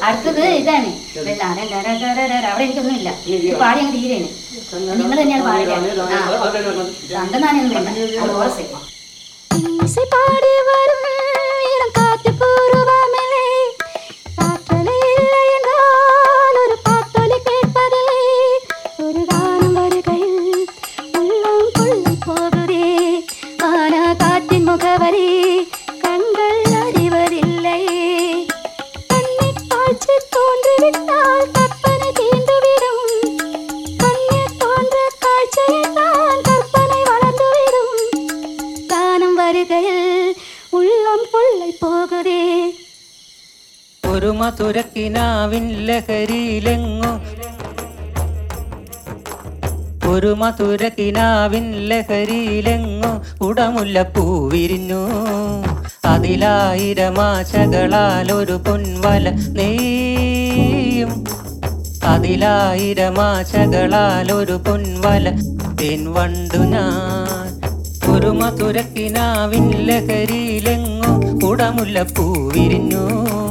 അടുത്തത് ഇതാണ് ലാല ലാല ലാല ലാല. അവിടെ എനിക്കൊന്നുമില്ല ഈ പാടി അങ്ങ് തീരെയാണ് നിങ്ങൾ തന്നെയാണ് പാടിയത് രണ്ടെന്നാണെന്ന് വേണ്ട അത് ഓറസ് இசை பாடி வரும் இளம் காற்று பூர்வமில்லை காற்றலை இல்லை என்றால் ஒரு பாட்டொலி கேட்பதில்லை ஒரு கானம் வருகையில் உள்ளம் கொள்ளை போகுதே வான காற்றின் முகவரி கண்கள் அறிவதில்லை கண்ணில் காட்சி தோன்றிவிட்டால் கற்பனை தீண்டுவிடும் கண்ணில் தோன்ற காட்சியில் தான் கற்பனை வளர்ந்துவிடும் ഗാനം വരുകയിൽ ഉള്ളം പൊള്ളി പോകുതേ ഒരു മധുരക്കിനാവിൻ ലഹരിയിലെങ്ങോ ഒരു മധുരക്കിനാവിൻ ലഹരിയിലെങ്ങോ ഉടമുല്ലപ്പൂ വിരിഞ്ഞു അതിലായിരമാശകളാൽ ഒരു പൊൻവല നെയ്യും അതിലായിരമാശകളാൽ ഒരു പൊൻവല തേൻവണ്ടു ഞാൻ ഒരു മധുരക്കിനാവിൻ ലഹരിയിലെങ്ങോ ഉടമുല്ലപ്പൂ വിരിഞ്ഞു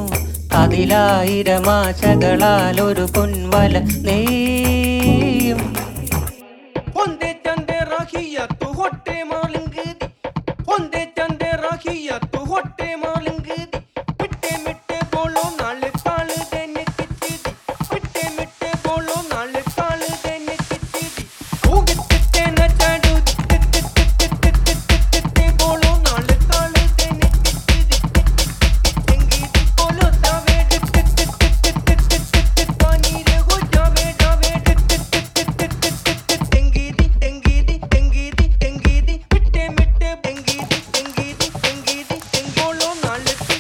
അതിലായിരമാശകളാൽ ഒരു പൊൻവല നെയ്യും Onde chande rahiya tu hotte malungudi Onde chande rahiya tu hotte malungudi Mitte mitte bolo nal kaal dene kichidi Mitte mitte bolo nal kaal dene kichidi Ogitte na chadu Titte bolo nal kaal dene kichidi Engidi bolo tave Pani re ho jave jave തെങ്കീതി തെങ്കീതി തെങ്കീതി തെങ്കീതി മിട്ടെ മിട്ടെ തെങ്കീതി തെങ്കീതി തെങ്കീതി തെങ്കോളോ നാളെത്തി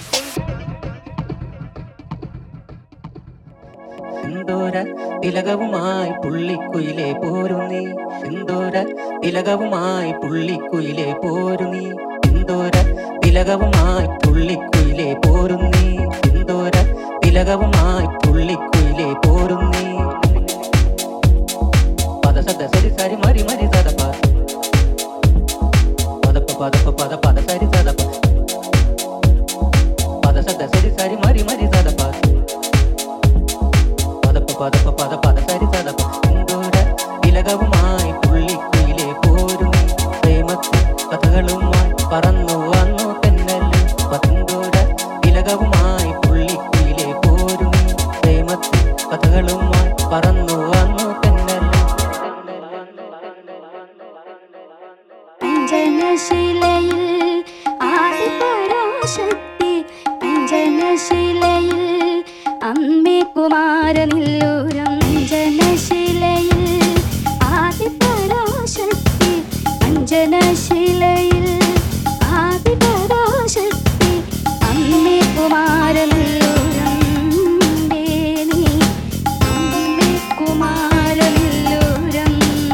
എന്തോര തിലകവുമായി പുള്ളിക്കുയിലെ പോരുന്നീ എന്തോര തിലകവുമായി പുള്ളിക്കുയിലെ പോരുന്നീ എന്തോര തിലകവുമായി പുള്ളിക്കുയിലെ പോരുന്നീ എന്തോര തിലകവുമായി പുള്ളിക്കുയിലെ പോരുന്നീ പദ സദ സരി സരി മരി മരി സദപ പദപ്പ പദപ്പ പദ പദ സരി സദപ പദ സദ സരി സരി മരി മരി സദപ പദപ്പ പദപ്പ പദ പദ സരി സദപ എന്തോര തിലകവുമായി പുള്ളിക്കുയിലെ പോരും പ്രേമത്തിൽ കഥകളുമായി പറന്നു വന്നു തെന്നല് പന്തോര തിലകവുമായി പുള്ളിക്കുയിലെ പോരും പ്രേമത്തിൽ കഥകളുമായി പറന്നു വന്നു അഞ്ജനശിലയിൽ ആദിപരാശക്തി അഞ്ജനശിലയിൽ അമ്മേ കുമാരനില്ലൂരം അഞ്ജനശിലയിൽ ആദിപരാശക്തി അഞ്ജനശിലയിൽ ആദിപരാശക്തി അമ്മേ കുമാരനില്ലൂരം ദേവി അമ്മേ കുമാരനില്ലൂരം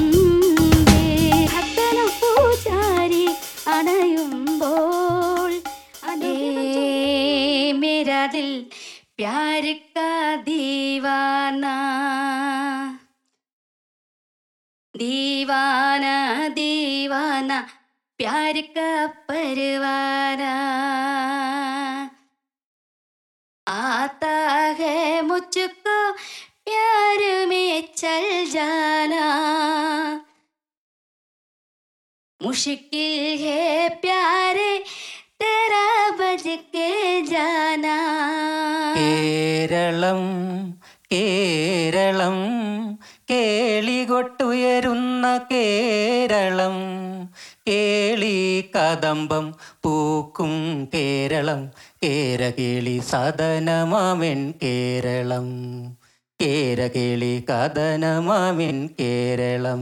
ഭക്തന പൂജാരി അണയുമ്പോൾ അതേ മേരാ ദിൽ പ്യാർ കാ ദീവാന ദീവാന ദീവാന പ്യാർ കാ പരിവാന आता है मुझको प्यार में चल जाना मुश्किल है प्यारे तेरा बज के जाना കേരളം കേരളം കേളികൊട്ടുയരുന്ന കേരളം കേളി കദംബം പൂക്കും കേരളം കേരകേളി സദനമാമെൻ കേരളം കേരകേളി കഥനമാമെൻ കേരളം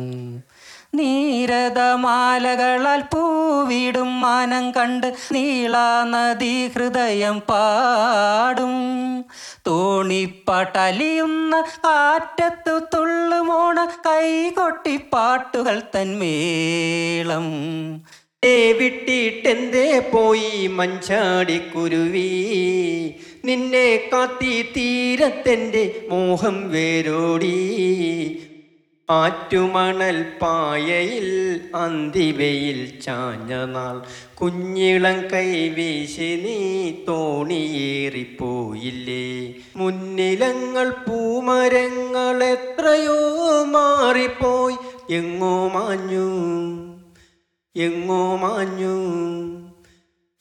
നീരതമാലകളാൽ പൂവിടും മാനം കണ്ട് നീളാ നദി ഹൃദയം പാടും തോണിപ്പാട്ടലിയുന്ന കാറ്റത്തു തുള്ളുമോണ കൈകൊട്ടി പാട്ടുകൾ തന്മേളം ഏ വിട്ടിട്ടെന്തേ പോയി മഞ്ചാടിക്കുരുവി നിന്നെ കാത്തി തീരത്തെൻ്റെ മോഹം വേരോടി ആറ്റുമണൽ പായയിൽ അന്തിവയിൽ ചാഞ്ഞ നാൾ കുഞ്ഞിളം കൈ വീശി നീ തോണിയേറിപ്പോയില്ലേ മുന്നിലങ്ങൾ പൂമരങ്ങൾ എത്രയോ മാറിപ്പോയി എങ്ങോ മാഞ്ഞു എങ്ങോ മാഞ്ഞു